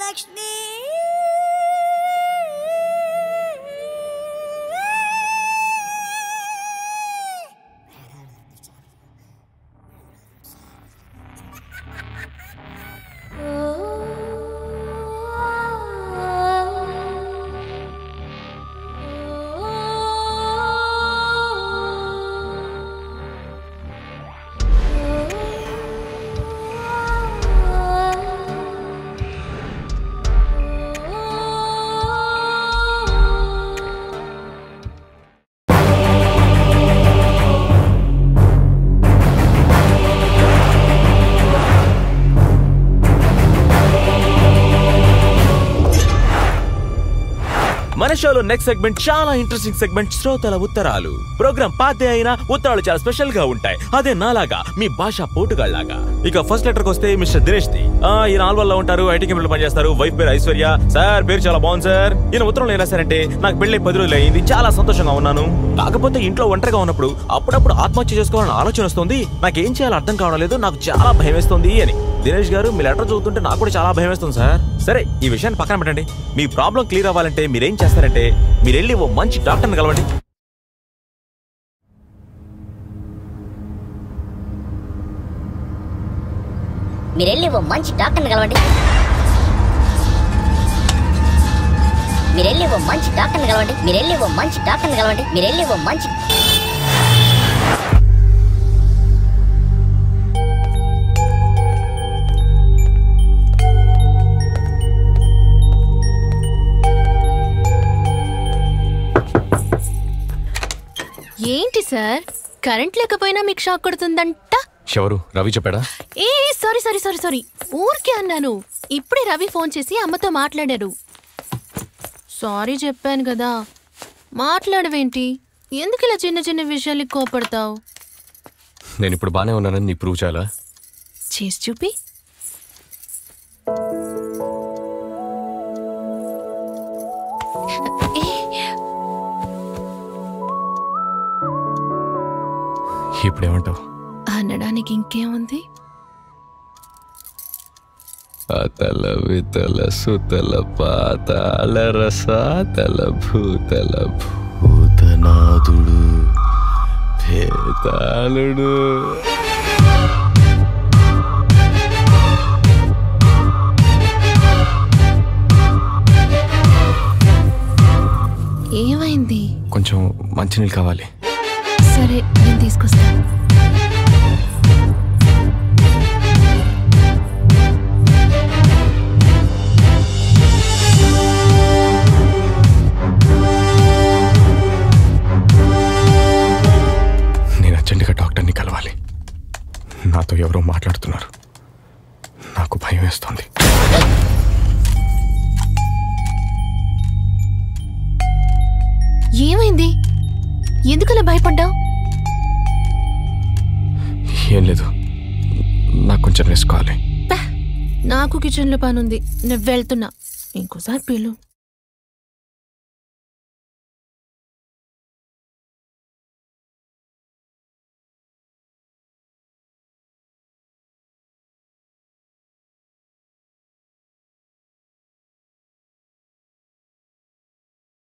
లక్ష్మి మన షోలో next segment చాలా ఇంట్రెస్టింగ్ సెగ్మెంట్ శ్రోతల ఉత్తరాలు ప్రోగ్రామ్ పాతే అయినా ఉత్తరాలు చాలా స్పెషల్ గా ఉంటాయి అదే నాలాగా మీ భాష పోటుగాళ్లాగా ఇక ఫస్ట్ లెటర్ వస్తే మిస్టర్ దినేష్ ది ఆ, ఈయన ఆల్వల్లో ఉంటారు ఐటీ కంపెనీలో పనిచేస్తారు వైఫ్ పేరు ఐశ్వర్య సార్ పేరు చాలా బాగుంది సార్ ఈయన ఉత్తరంలో ఏం రాశారంటే నాకు పెళ్లి పది రోజులు అయింది చాలా సంతోషంగా ఉన్నాను కాకపోతే ఇంట్లో ఒంటరిగా ఉన్నప్పుడు అప్పుడప్పుడు ఆత్మహత్య చేసుకోవాలని ఆలోచన వస్తుంది నాకేం చేయాలో అర్థం కావడం లేదు నాకు చాలా భయం వేస్తుంది అని దినేష్ గారు మీ లెటర్ చదువుతుంటే నాకు కూడా చాలా భయం వేస్తుంది సార్ సరే ఈ విషయాన్ని పక్కన పెట్టండి మీ ప్రాబ్లం క్లియర్ అవ్వాలంటే మీరేం చేస్తారంటే మీరు వెళ్ళి ఓ మంచి డాక్టర్ని కలవండి మీరెళ్ళి ఓ మంచి డాక్టర్ని కలవండి మీరెళ్ళి ఓ మంచి డాక్టర్ని కలవండి మీరెళ్ళి ఓ మంచి డాక్టర్ని కలవండి మీరెళ్ళి ఓ మంచి ఏంటి సార్ కరెంట్ లేకపోయినా మీకు షాక్ కొడుతుందంట ఎవరు రవి చెప్పాడా ఏ సారీ సారీ సారీ సారీ ఊరికే అన్నాను ఇప్పుడే రవి ఫోన్ చేసి అమ్మతో మాట్లాడారు సారీ చెప్పాను కదా మాట్లాడవేంటి ఎందుకు ఇలా చిన్న చిన్న విషయాలకి కోపడతావు నేను ఇప్పుడు బానే ఉన్నానని నీ ప్రూవ్ చేయాలా చేసి చూపి ఇప్పుడు ఏమంటావు అనడానికి ఇంకేముంది అతల వితల సుతల పాతాళ రసాతల భూతల భూతనాథుడు భేతాళుడు ఏమైంది కొంచెం మంచినీళ్ళు కావాలి సరే నేను తీసుకొస్తాను నేను అర్జెంటుగా డాక్టర్ని కలవాలి నాతో ఎవరో మాట్లాడుతున్నారు నాకు భయం వేస్తుంది ఏమైంది ఎందుకలా భయపడ్డావు ఏం లేదు నాకు కొంచెం రెస్ట్ కావాలి నాకు కిచెన్లో పని ఉంది నేను వెళ్తున్నా ఇంకోసారి పిలు